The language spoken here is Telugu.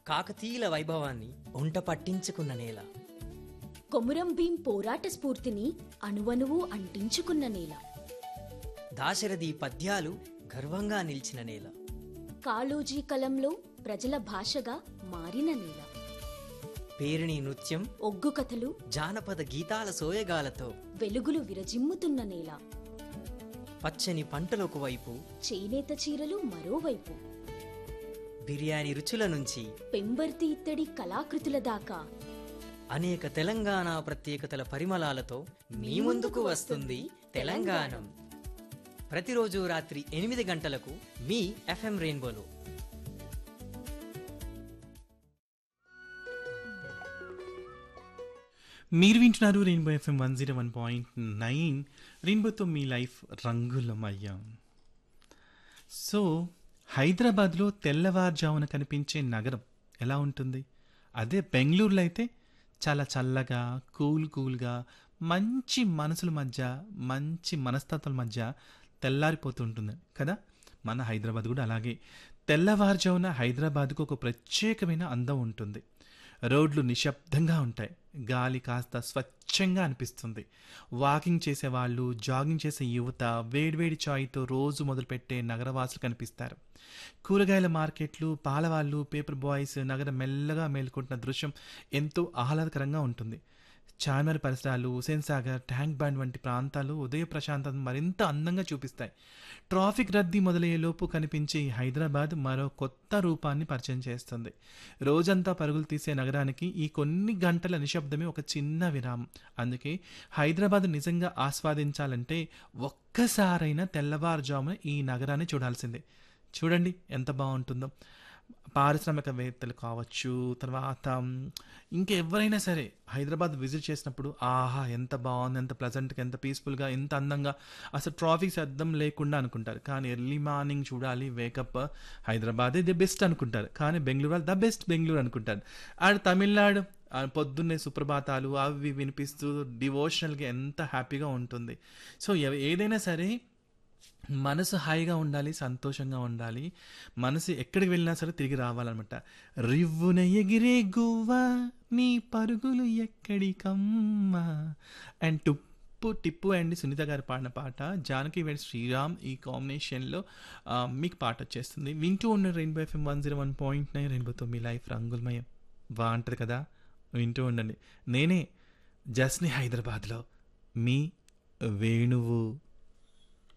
కాకతీయుల వైభవాన్ని ఒంట పట్టించుకున్న నేల కొమురం భీం పోరాట స్ఫూర్తిని అణువణువు అంటించుకున్న నేల దాశరథి పద్యాలు గర్వంగా నిలిచిన నేల కాళోజీ కలంలో ప్రజల భాషగా మారిన నేల పేరిణి నృత్యం ఒగ్గు కథలు జానపద గీతాల సోయగాలతో వెలుగులు విరజిమ్ముతున్న నేల పచ్చని పంటలకు వైపు చేనేత చీరలు మరోవైపు బిర్యానీ రుచుల నుంచి పెంబర్తి ఇత్తడి కళాకృతుల దాకా అనేక తెలంగాణ ప్రత్యేకతల పరిమళాలతో మీ ముందుకు వస్తుంది తెలంగాణం ప్రతిరోజు రాత్రి ఎనిమిది గంటలకు మీ ఎఫ్ఎం రెయిన్బోలో మీరు వింటున్నారు Rainbow FM one zero one point nine రెయిన్బోతో మీ లైఫ్ రంగులమయ్యాం సో హైదరాబాద్లో తెల్లవారుజామున కనిపించే నగరం ఎలా ఉంటుంది అదే బెంగళూరులో అయితే చాలా చల్లగా కూల్ కూల్గా మంచి మనసుల మధ్య మంచి మనస్తత్వాల మధ్య తెల్లారిపోతుంటుంది కదా మన హైదరాబాద్ కూడా అలాగే తెల్లవారుజామున హైదరాబాద్కు ఒక ప్రత్యేకమైన అందం ఉంటుంది రోడ్లు నిశ్శబ్దంగా ఉంటాయి గాలి కాస్త స్వచ్ఛంగా అనిపిస్తుంది వాకింగ్ చేసేవాళ్ళు జాగింగ్ చేసే యువత వేడివేడి చాయ్తో రోజు మొదలుపెట్టే నగరవాసులు కనిపిస్తారు కూరగాయల మార్కెట్లు పాలవాళ్ళు పేపర్ బాయ్స్ నగరం మెల్లగా మేలుకుంటున్న దృశ్యం ఎంతో ఆహ్లాదకరంగా ఉంటుంది చార్మినార్ పరిసరాలు హుసేన్ సాగర్ ట్యాంక్ బండ్ వంటి ప్రాంతాలు ఉదయ ప్రశాంతతను మరింత అందంగా చూపిస్తాయి ట్రాఫిక్ రద్దీ మొదలయ్యేలోపు కనిపించే ఈ హైదరాబాద్ మరో కొత్త రూపాన్ని పరిచయం చేస్తుంది రోజంతా పరుగులు తీసే నగరానికి ఈ కొన్ని గంటల నిశ్శబ్దమే ఒక చిన్న విరామం అందుకే హైదరాబాద్ నిజంగా ఆస్వాదించాలంటే ఒక్కసారైనా తెల్లవారుజామున ఈ నగరాన్ని చూడాల్సిందే చూడండి ఎంత బాగుంటుందో పారిశ్రామికవేత్తలు కావచ్చు తర్వాత ఇంకెవరైనా సరే హైదరాబాద్ విజిట్ చేసినప్పుడు ఆహా ఎంత బాగుంది ఎంత ప్లజెంట్గా ఎంత పీస్ఫుల్గా ఎంత అందంగా అసలు ట్రాఫిక్ శబ్దం లేకుండా అనుకుంటారు కానీ ఎర్లీ మార్నింగ్ చూడాలి వేకప్ హైదరాబాద్ ది బెస్ట్ అనుకుంటారు కానీ బెంగళూరు వాళ్ళు ద బెస్ట్ బెంగళూరు అనుకుంటారు అండ్ తమిళనాడు ఆ పొద్దున్నే సుప్రభాతాలు అవి వినిపిస్తూ డివోషనల్గా ఎంత హ్యాపీగా ఉంటుంది సో ఎవ- ఏదైనా సరే మనసు హాయిగా ఉండాలి సంతోషంగా ఉండాలి మనసు ఎక్కడికి వెళ్ళినా సరే తిరిగి రావాలన్నమాట రివ్వున ఎగిరే గువ్వ నీ పరుగులు ఎక్కడికమ్మా అండ్ టుప్పు టిప్పు అండ్ సునీత గారు పాడిన పాట జానకి వెడ్ శ్రీరామ్ ఈ కాంబినేషన్లో ఆ, మీకు పాట వచ్చేస్తుంది వింటూ ఉన్న Rainbow FM one zero one point nine రెయిన్బోతో మీ లైఫ్ రంగులమయం బాగుంటుంది కదా వింటూ ఉండండి నేనే జస్ని హైదరాబాద్లో మీ వేణువు